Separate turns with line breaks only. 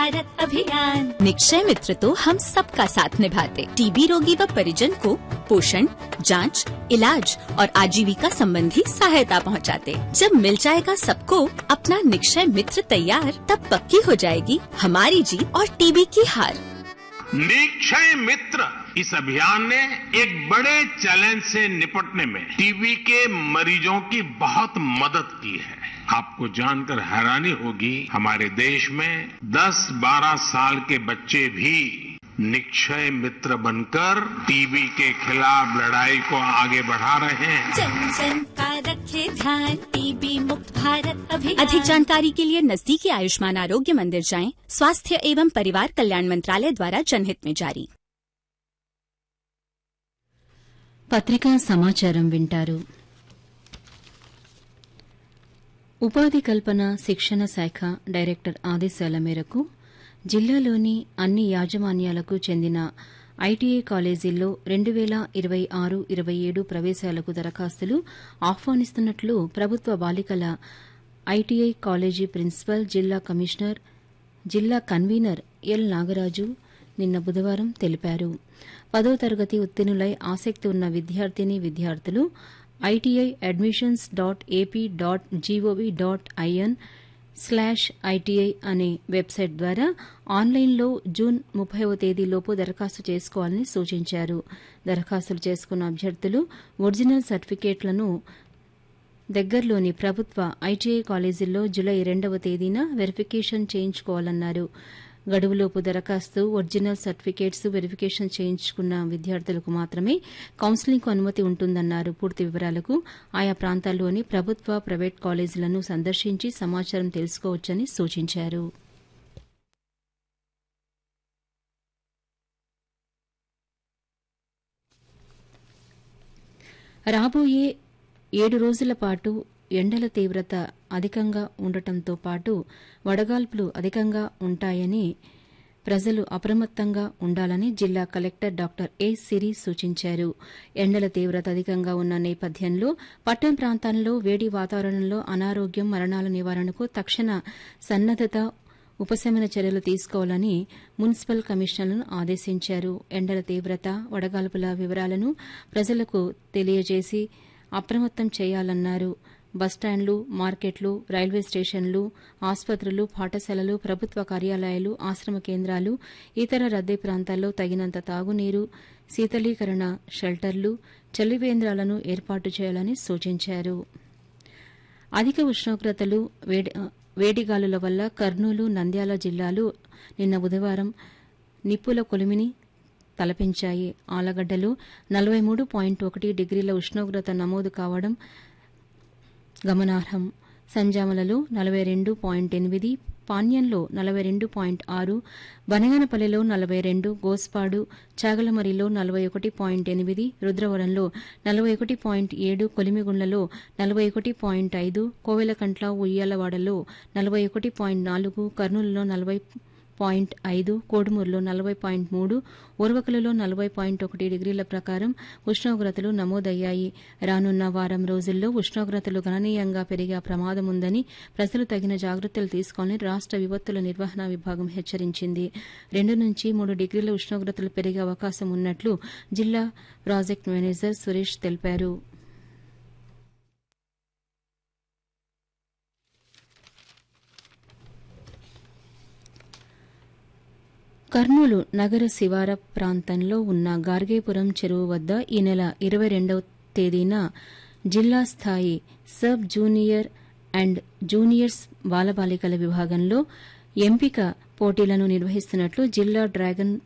भारत अभियान
निक्षय मित्र तो हम सबका साथ निभाते टीबी रोगी व परिजन को पोषण जांच, इलाज और आजीविका संबंधी सहायता पहुंचाते। जब मिल जाएगा सबको अपना निक्षय मित्र तैयार तब पक्की हो जाएगी हमारी जीत और टीबी की हार
निक्षय मित्र इस अभियान ने एक बड़े चैलेंज से निपटने में टीबी के मरीजों की बहुत मदद की है आपको जानकर हैरानी होगी हमारे देश में 10-12 साल के बच्चे भी निक्षय मित्र बनकर टीबी के खिलाफ लड़ाई को आगे बढ़ा रहे हैं
जन जन का रखे ध्यान टीबी मुक्त भारत अभियान
अधिक जानकारी के लिए नजदीकी आयुष्मान आरोग्य मंदिर जाएं स्वास्थ्य एवं परिवार कल्याण मंत्रालय द्वारा जनहित में जारी
పత్రికా సమాచారం వింటారు ఉపాధి కల్పన శిక్షణ శాఖ డైరెక్టర్ ఆదేశాల మేరకు జిల్లాలోని అన్ని యాజమాన్యాలకు చెందిన ఐటీఐ కాలేజీల్లో రెండు వేల ఇరవై ఆరు ఇరవై ఏడు ప్రవేశాలకు దరఖాస్తులు ఆహ్వానిస్తున్నట్లు ప్రభుత్వ బాలికల ఐటీఐ కాలేజీ ప్రిన్సిపల్ జిల్లా కమిషనర్ జిల్లా కన్వీనర్ ఎల్ నాగరాజు నిన్న బుధవారం తెలిపారు పదో తరగతి ఉత్తీర్ణులై ఆసక్తి ఉన్న విద్యార్థిని విద్యార్థులు ITI admissions dot AP dot GOV dot IN slash ITI అనే వెబ్సైట్ ద్వారా ఆన్లైన్లో జూన్ ముప్పైవ తేదీలోపు దరఖాస్తు చేసుకోవాలని సూచించారు దరఖాస్తులు చేసుకున్న అభ్యర్థులు ఒరిజినల్ సర్టిఫికేట్లను దగ్గరలోని ప్రభుత్వ ఐటీఐ కాలేజీల్లో జులై రెండవ తేదీన వెరిఫికేషన్ చేయించుకోవాలన్నారు గడువులోపు దరఖాస్తు ఒరిజినల్ సర్టిఫికేట్స్ వెరిఫికేషన్ చేయించుకున్న విద్యార్థులకు మాత్రమే కౌన్సిలింగ్కు అనుమతి ఉంటుందన్నారు పూర్తి వివరాలకు ఆయా ప్రాంతాల్లోని ప్రభుత్వ ప్రైవేట్ కాలేజీలను సందర్శించి సమాచారం తెలుసుకోవచ్చని సూచించారు రాబోయే ఏడు రోజుల పాటు ఎండల తీవ్రత అధికంగా ఉండటంతో పాటు వడగాల్పులు అధికంగా ఉంటాయని ప్రజలు అప్రమత్తంగా ఉండాలని జిల్లా కలెక్టర్ డాక్టర్ ఏ సిరి సూచించారు ఎండల తీవ్రత అధికంగా ఉన్న నేపథ్యంలో పట్టణ ప్రాంతాల్లో వేడి వాతావరణంలో అనారోగ్యం మరణాల నివారణకు తక్షణ సన్నద్దత ఉపశమన చర్యలు తీసుకోవాలని మున్సిపల్ కమిషనర్లను ఆదేశించారు ఎండల తీవ్రత వడగాల్పుల వివరాలను ప్రజలకు తెలియజేసి అప్రమత్తం చేయాలన్నారు బస్టాండ్లు మార్కెట్లు రైల్వే స్టేషన్లు ఆసుపత్రులు పాఠశాలలు ప్రభుత్వ కార్యాలయాలు ఆశ్రమ కేంద్రాలు ఇతర రద్దీ ప్రాంతాల్లో తగినంత తాగునీరు శీతలీకరణ షెల్టర్లు చలివేంద్రాలను ఏర్పాటు చేయాలని సూచించారు అధిక ఉష్ణోగ్రతలు వేడి వేడిగాలుల వల్ల కర్నూలు నంద్యాల జిల్లాలు నిన్న బుధవారం నిప్పుల కొలిమిని తలపించాయి ఆలగడ్డలో నలభై మూడు పాయింట్ ఒకటి డిగ్రీల ఉష్ణోగ్రత నమోదు కావడం గమనార్హం సంజామలలో నలభై రెండు పాయింట్ ఎనిమిది పాణ్యంలో నలభై రెండు పాయింట్ ఆరు బనగనపల్లిలో నలభై రెండు గోస్పాడు చాగలమరిలో నలభై ఒకటి పాయింట్ ఎనిమిది రుద్రవరంలో నలభై ఒకటి పాయింట్ ఏడు కొలిమిగుండ్లలో నలభై ఒకటి పాయింట్ ఐదు కోవెలకంట్ల ఉయ్యాలవాడలో నలభై ఒకటి పాయింట్ నాలుగు కర్నూలులో నలభై పాయింట్ ఐదు కోడుమూరులో నలభై పాయింట్ మూడు ఉర్వకలలో నలభై పాయింట్ ఒకటి డిగ్రీల ప్రకారం ఉష్ణోగ్రతలు నమోదయ్యాయి రానున్న వారం రోజుల్లో ఉష్ణోగ్రతలు గణనీయంగా పెరిగే ప్రమాదం ఉందని ప్రజలు తగిన జాగ్రత్తలు తీసుకోవాలని రాష్ట విపత్తుల నిర్వహణ విభాగం హెచ్చరించింది రెండు నుంచి మూడు డిగ్రీల ఉష్ణోగ్రతలు పెరిగే అవకాశం ఉన్నట్లు జిల్లా ప్రాజెక్టు మేనేజర్ సురేష్ తెలిపారు కర్నూలు నగర శివార ప్రాంతంలో ఉన్న గార్గేపురం చెరువు వద్ద ఈ నెల ఇరవై రెండవ తేదీన జిల్లా స్థాయి సబ్ జూనియర్ అండ్ జూనియర్స్ బాలబాలికల విభాగంలో ఎంపిక పోటీలను నిర్వహిస్తున్నట్లు జిల్లా డ్రాగన్